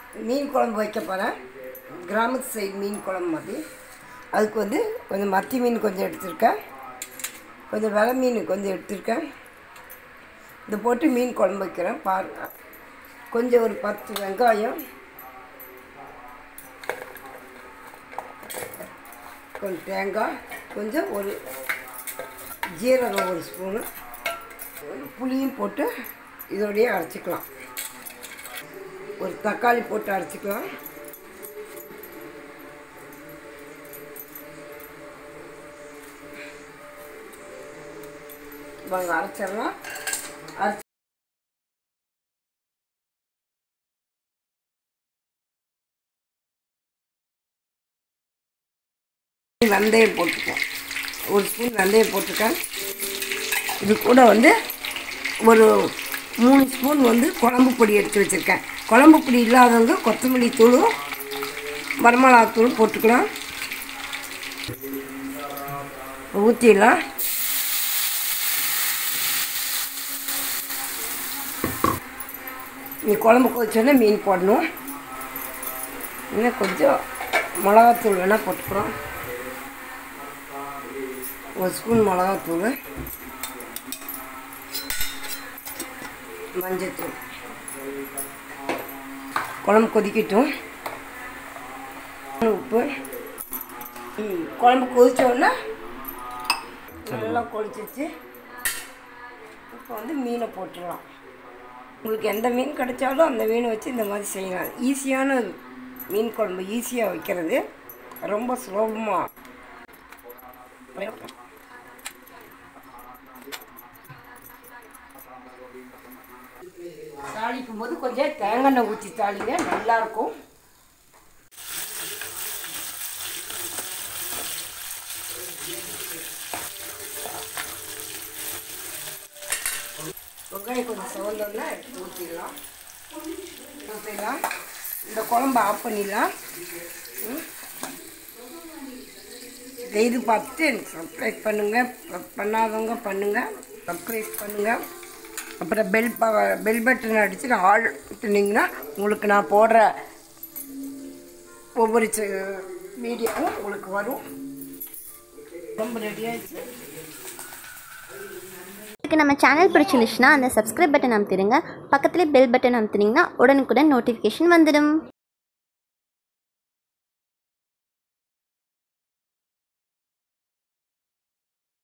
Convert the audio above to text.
மீன் குழம்பு வைக்க போகிறேன் கிராமத்து சைடு மீன் குழம்பு மாதிரி அதுக்கு வந்து கொஞ்சம் மத்தி மீன் கொஞ்சம் எடுத்திருக்கேன் கொஞ்சம் வெலை மீன் கொஞ்சம் எடுத்திருக்கேன் இதை போட்டு மீன் குழம்பு வைக்கிறேன் பாருங்க கொஞ்சம் ஒரு பத்து வெங்காயம் கொஞ்சம் தேங்காய் கொஞ்சம் ஒரு ஜீரகம் ஒரு ஸ்பூனு புளியும் போட்டு இதோடையே அரைச்சிக்கலாம் ஒரு தக்காளி போட்டு அரைச்சிக்கலாம் வாங்க அரைச்சிடலாம் அரைச்சி வெந்தயம் போட்டுக்கேன் ஒரு ஸ்பூன் வெந்தயம் போட்டுக்கேன் இது கூட வந்து ஒரு மூணு ஸ்பூன் வந்து குழம்பு பொடி எடுத்து வச்சுருக்கேன் குழம்பு பொடி இல்லாதவங்க கொத்தமல்லி தூளும் வரமிளகாத்தூளும் போட்டுக்கலாம் ஊற்றிடலாம் நீ குழம்பு கொதிச்சோன்னே மீன் போடணும் இன்னும் கொஞ்சம் மிளகாத்தூள் வேணால் போட்டுக்கிறோம் ஒரு ஸ்பூன் மிளகாத்தூள் மஞ்சத்தூள் குழம்பு கொதிக்கட்டும் உப்பு ம், குழம்பு கொதிச்ச உடனே நல்லா கொதிச்சிச்சு இப்போ வந்து மீனை போட்டுடலாம் உங்களுக்கு எந்த மீன் கிடைச்சாலும் அந்த மீனை வச்சு இந்த மாதிரி செய்யலாம் ஈஸியான மீன் குழம்பு ஈஸியாக வைக்கிறது ரொம்ப சுலபமாக தாளிக்கும் போது கொஞ்சம் தேங்காய் எண்ணெய் ஊற்றி தாளிங்க நல்லாயிருக்கும் வெங்காயம் கொஞ்சம் சவந்தோன்னா எடுத்து ஊற்றிடலாம் ஊற்றிடலாம் இந்த குழம்பு ஆஃப் பண்ணிடலாம் ம். இதை இது பார்த்துட்டு எனக்கு சப்ஸ்கிரைப் பண்ணுங்கள் பண்ணாதவங்க பண்ணுங்கள் சப்ஸ்கிரைப் பண்ணுங்கள் அப்புறம் பெல் ப பெல் பட்டன் அடித்து நான் ஆல் பண்ணிங்கன்னா உங்களுக்கு நான் போடுற ஒவ்வொரு வீடியோவும் உங்களுக்கு வரும் ரொம்ப ரெடியாகிடுச்சு உங்களுக்கு நம்ம சேனல் பிடிச்சிருந்துச்சுன்னா அந்த சப்ஸ்கிரைப் பட்டன் அமுத்திடுங்க பக்கத்துலேயே பெல் பட்டன் அமுத்துனீங்கன்னா உடனுக்குடன் நோட்டிஃபிகேஷன் வந்துடும்